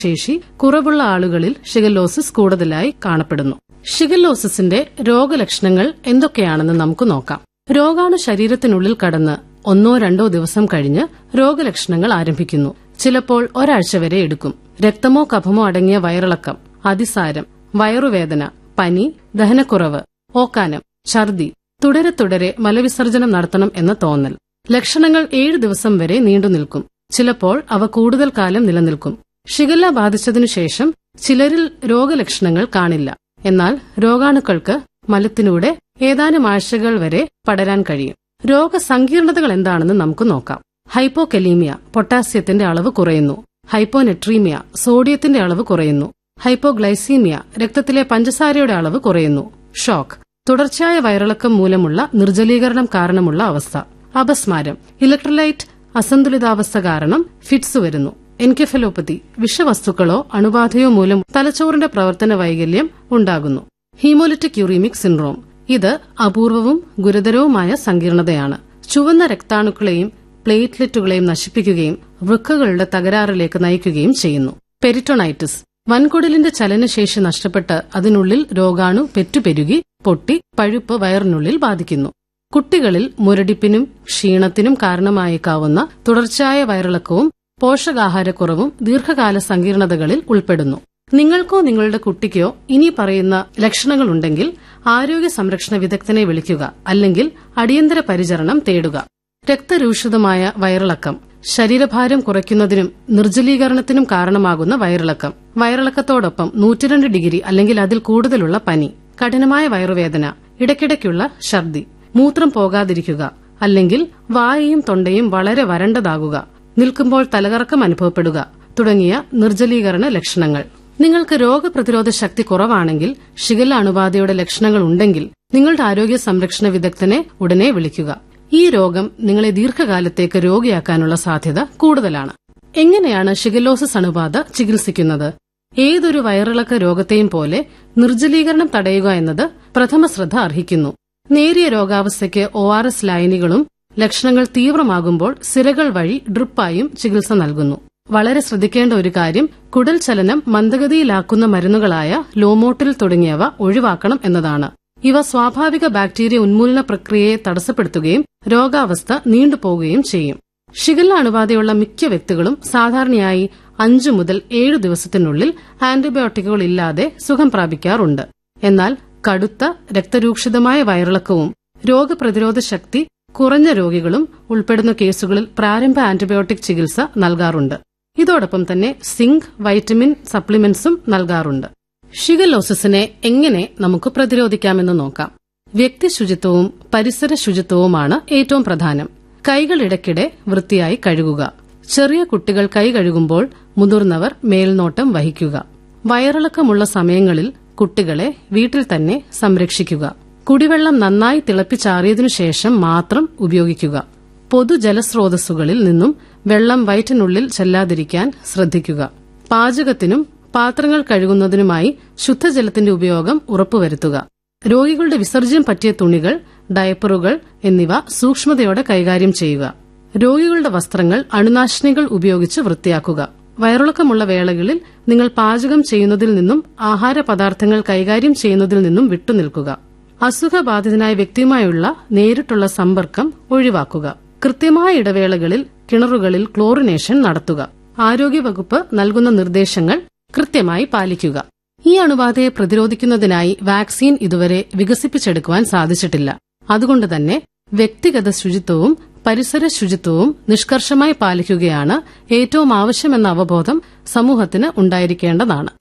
ശേഷി കുറവുള്ള ആളുകളിൽ ഷിഗല്ലോസിസ് കൂടുതലായി കാണപ്പെടുന്നു ഷിഗല്ലോസിസിന്റെ രോഗലക്ഷണങ്ങൾ എന്തൊക്കെയാണെന്ന് നമുക്ക് നോക്കാം രോഗാണു ശരീരത്തിനുള്ളിൽ കടന്ന് ഒന്നോ രണ്ടോ ദിവസം കഴിഞ്ഞ് രോഗലക്ഷണങ്ങൾ ആരംഭിക്കുന്നു ചിലപ്പോൾ ഒരാഴ്ച വരെ എടുക്കും രക്തമോ കഫമോ അടങ്ങിയ വയറിളക്കം അതിസാരം വയറുവേദന പനി ദഹനക്കുറവ് ഓക്കാനം ഛർദി തുടരെ തുടരെ മലവിസർജനം നടത്തണം എന്ന തോന്നൽ ലക്ഷണങ്ങൾ ഏഴ് ദിവസം വരെ നീണ്ടുനിൽക്കും ചിലപ്പോൾ അവ കൂടുതൽ കാലം നിലനിൽക്കും ഷിഗല്ല ബാധിച്ചതിനു ശേഷം ചിലരിൽ രോഗലക്ഷണങ്ങൾ കാണില്ല എന്നാൽ രോഗാണുക്കൾക്ക് മലത്തിലൂടെ ഏതാനും ആഴ്ചകൾ വരെ പടരാൻ കഴിയും രോഗസങ്കീർണതകൾ എന്താണെന്ന് നമുക്ക് നോക്കാം ഹൈപ്പോകലീമിയ പൊട്ടാസ്യത്തിന്റെ അളവ് കുറയുന്നു ഹൈപ്പോനെട്രീമിയ സോഡിയത്തിന്റെ അളവ് കുറയുന്നു ഹൈപ്പോഗ്ലൈസീമിയ രക്തത്തിലെ പഞ്ചസാരയുടെ അളവ് കുറയുന്നു ഷോക്ക് തുടർച്ചയായ വയറിളക്കം മൂലമുള്ള നിർജ്ജലീകരണം കാരണമുള്ള അവസ്ഥ അപസ്മാരം ഇലക്ട്രോലൈറ്റ് അസന്തുലിതാവസ്ഥ കാരണം ഫിറ്റ്സ് വരുന്നു എൻകെഫലോപ്പതി വിഷവസ്തുക്കളോ അണുബാധയോ മൂലം തലച്ചോറിന്റെ പ്രവർത്തന വൈകല്യം ഉണ്ടാകുന്നു ഹീമോലിറ്റിക് യൂറീമിക് സിൻഡ്രോം ഇത് അപൂർവവും ഗുരുതരവുമായ സങ്കീർണതയാണ് ചുവന്ന രക്താണുക്കളെയും പ്ലേറ്റ്ലെറ്റുകളെയും നശിപ്പിക്കുകയും വൃക്കകളുടെ തകരാറിലേക്ക് നയിക്കുകയും ചെയ്യുന്നു പെരിറ്റോണൈറ്റിസ് വൻകുടലിന്റെ ചലനശേഷി നഷ്ടപ്പെട്ട് അതിനുള്ളിൽ രോഗാണു പെറ്റുപെരുകി പൊട്ടി പഴുപ്പ് വയറിനുള്ളിൽ ബാധിക്കുന്നു കുട്ടികളിൽ മുരടിപ്പിനും ക്ഷീണത്തിനും കാരണമായേക്കാവുന്ന തുടർച്ചയായ വയറിളക്കവും പോഷകാഹാരക്കുറവും ദീർഘകാല സങ്കീർണതകളിൽ ഉൾപ്പെടുന്നു നിങ്ങൾക്കോ നിങ്ങളുടെ കുട്ടിക്കോ ഇനി പറയുന്ന ലക്ഷണങ്ങളുണ്ടെങ്കിൽ ആരോഗ്യ സംരക്ഷണ വിദഗ്ധനെ വിളിക്കുക അല്ലെങ്കിൽ അടിയന്തര പരിചരണം തേടുക രക്തരൂഷിതമായ വയറിളക്കം ശരീരഭാരം കുറയ്ക്കുന്നതിനും നിർജ്ജലീകരണത്തിനും കാരണമാകുന്ന വയറിളക്കം വയറിളക്കത്തോടൊപ്പം നൂറ്റിരണ്ട് ഡിഗ്രി അല്ലെങ്കിൽ അതിൽ കൂടുതലുള്ള പനി കഠിനമായ വയറുവേദന ഇടയ്ക്കിടയ്ക്കുള്ള ഛർദി മൂത്രം പോകാതിരിക്കുക അല്ലെങ്കിൽ വായയും തൊണ്ടയും വളരെ വരണ്ടതാകുക നിൽക്കുമ്പോൾ തലകറക്കം അനുഭവപ്പെടുക തുടങ്ങിയ നിർജ്ജലീകരണ ലക്ഷണങ്ങൾ നിങ്ങൾക്ക് രോഗപ്രതിരോധ ശക്തി കുറവാണെങ്കിൽ ഷിഗല്ല അണുബാധയുടെ ലക്ഷണങ്ങൾ ഉണ്ടെങ്കിൽ നിങ്ങളുടെ ആരോഗ്യ സംരക്ഷണ വിദഗ്ധനെ ഉടനെ വിളിക്കുക ഈ രോഗം നിങ്ങളെ ദീർഘകാലത്തേക്ക് രോഗിയാക്കാനുള്ള സാധ്യത കൂടുതലാണ് എങ്ങനെയാണ് ഷിഗല്ലോസിസ് അണുബാധ ചികിത്സിക്കുന്നത് ഏതൊരു വയറിളക്ക രോഗത്തെയും പോലെ നിർജ്ജലീകരണം തടയുക എന്നത് പ്രഥമ ശ്രദ്ധ അർഹിക്കുന്നു നേരിയ രോഗാവസ്ഥയ്ക്ക് ഒ ആർ എസ് ലായനികളും ലക്ഷണങ്ങൾ തീവ്രമാകുമ്പോൾ സിരകൾ വഴി ഡ്രിപ്പായും ചികിത്സ നൽകുന്നു വളരെ ശ്രദ്ധിക്കേണ്ട ഒരു കാര്യം കുടൽ ചലനം മന്ദഗതിയിലാക്കുന്ന മരുന്നുകളായ ലോമോട്ടിൽ തുടങ്ങിയവ ഒഴിവാക്കണം എന്നതാണ് ഇവ സ്വാഭാവിക ബാക്ടീരിയ ഉന്മൂലന പ്രക്രിയയെ തടസ്സപ്പെടുത്തുകയും രോഗാവസ്ഥ നീണ്ടുപോകുകയും ചെയ്യും ഷിഗല്ല അണുബാധയുള്ള മിക്ക വ്യക്തികളും സാധാരണയായി അഞ്ചു മുതൽ ഏഴു ദിവസത്തിനുള്ളിൽ ആന്റിബയോട്ടിക്കുകൾ ഇല്ലാതെ സുഖം പ്രാപിക്കാറുണ്ട് എന്നാൽ കടുത്ത രക്തരൂക്ഷിതമായ വയറിളക്കവും രോഗപ്രതിരോധ ശക്തി കുറഞ്ഞ രോഗികളും ഉൾപ്പെടുന്ന കേസുകളിൽ പ്രാരംഭ ആന്റിബയോട്ടിക് ചികിത്സ നൽകാറുണ്ട് ഇതോടൊപ്പം തന്നെ സിങ്ക് വൈറ്റമിൻ സപ്ലിമെന്റ്സും നൽകാറുണ്ട് ഷിഗലോസിസിനെ എങ്ങനെ നമുക്ക് പ്രതിരോധിക്കാമെന്ന് നോക്കാം വ്യക്തി ശുചിത്വവും പരിസര ശുചിത്വവുമാണ് ഏറ്റവും പ്രധാനം കൈകൾ ഇടയ്ക്കിടെ വൃത്തിയായി കഴുകുക ചെറിയ കുട്ടികൾ കൈ കഴുകുമ്പോൾ മുതിർന്നവർ മേൽനോട്ടം വഹിക്കുക വയറിളക്കമുള്ള സമയങ്ങളിൽ കുട്ടികളെ വീട്ടിൽ തന്നെ സംരക്ഷിക്കുക കുടിവെള്ളം നന്നായി തിളപ്പിച്ചാറിയതിനു ശേഷം മാത്രം ഉപയോഗിക്കുക പൊതുജലസ്രോതസ്സുകളിൽ നിന്നും വെള്ളം വയറ്റിനുള്ളിൽ ചെല്ലാതിരിക്കാൻ ശ്രദ്ധിക്കുക പാചകത്തിനും പാത്രങ്ങൾ കഴുകുന്നതിനുമായി ശുദ്ധജലത്തിന്റെ ഉപയോഗം ഉറപ്പുവരുത്തുക രോഗികളുടെ വിസർജ്യം പറ്റിയ തുണികൾ ഡയപ്പറുകൾ എന്നിവ സൂക്ഷ്മതയോടെ കൈകാര്യം ചെയ്യുക രോഗികളുടെ വസ്ത്രങ്ങൾ അണുനാശിനികൾ ഉപയോഗിച്ച് വൃത്തിയാക്കുക വയറിളക്കമുള്ള വേളകളിൽ നിങ്ങൾ പാചകം ചെയ്യുന്നതിൽ നിന്നും ആഹാര പദാർത്ഥങ്ങൾ കൈകാര്യം ചെയ്യുന്നതിൽ നിന്നും വിട്ടുനിൽക്കുക അസുഖബാധിതനായ വ്യക്തിയുമായുള്ള നേരിട്ടുള്ള സമ്പർക്കം ഒഴിവാക്കുക കൃത്യമായ ഇടവേളകളിൽ കിണറുകളിൽ ക്ലോറിനേഷൻ നടത്തുക ആരോഗ്യവകുപ്പ് നൽകുന്ന നിർദ്ദേശങ്ങൾ കൃത്യമായി പാലിക്കുക ഈ അണുബാധയെ പ്രതിരോധിക്കുന്നതിനായി വാക്സിൻ ഇതുവരെ വികസിപ്പിച്ചെടുക്കുവാൻ സാധിച്ചിട്ടില്ല അതുകൊണ്ട് തന്നെ വ്യക്തിഗത ശുചിത്വവും പരിസര ശുചിത്വവും നിഷ്കർഷമായി പാലിക്കുകയാണ് ഏറ്റവും ആവശ്യമെന്ന അവബോധം സമൂഹത്തിന് ഉണ്ടായിരിക്കേണ്ടതാണ്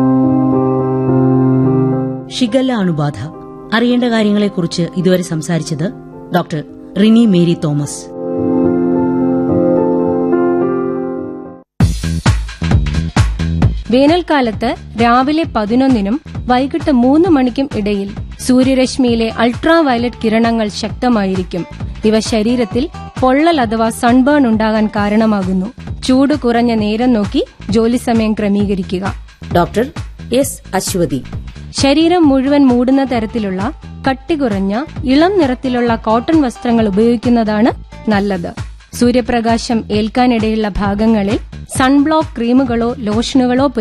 ഷിഗല്ല അണുബാധ അറിയേണ്ട കാര്യങ്ങളെക്കുറിച്ച് ഇതുവരെ സംസാരിച്ചത് ഡോക്ടർ റിനി മേരി തോമസ് വേനൽക്കാലത്ത് രാവിലെ പതിനൊന്നിനും വൈകിട്ട് മൂന്ന് മണിക്കും ഇടയിൽ സൂര്യരശ്മിയിലെ അൾട്രാ വയലറ്റ് കിരണങ്ങൾ ശക്തമായിരിക്കും ഇവ ശരീരത്തിൽ പൊള്ളൽ അഥവാ സൺബേൺ ഉണ്ടാകാൻ കാരണമാകുന്നു ചൂട് കുറഞ്ഞ നേരം നോക്കി ജോലി സമയം ക്രമീകരിക്കുക ഡോക്ടർ എസ് അശ്വതി ശരീരം മുഴുവൻ മൂടുന്ന തരത്തിലുള്ള കട്ടി കുറഞ്ഞ ഇളം നിറത്തിലുള്ള കോട്ടൺ വസ്ത്രങ്ങൾ ഉപയോഗിക്കുന്നതാണ് നല്ലത് സൂര്യപ്രകാശം ഏൽക്കാനിടയുള്ള ഭാഗങ്ങളിൽ സൺബ്ലോക്ക് ക്രീമുകളോ ലോഷനുകളോ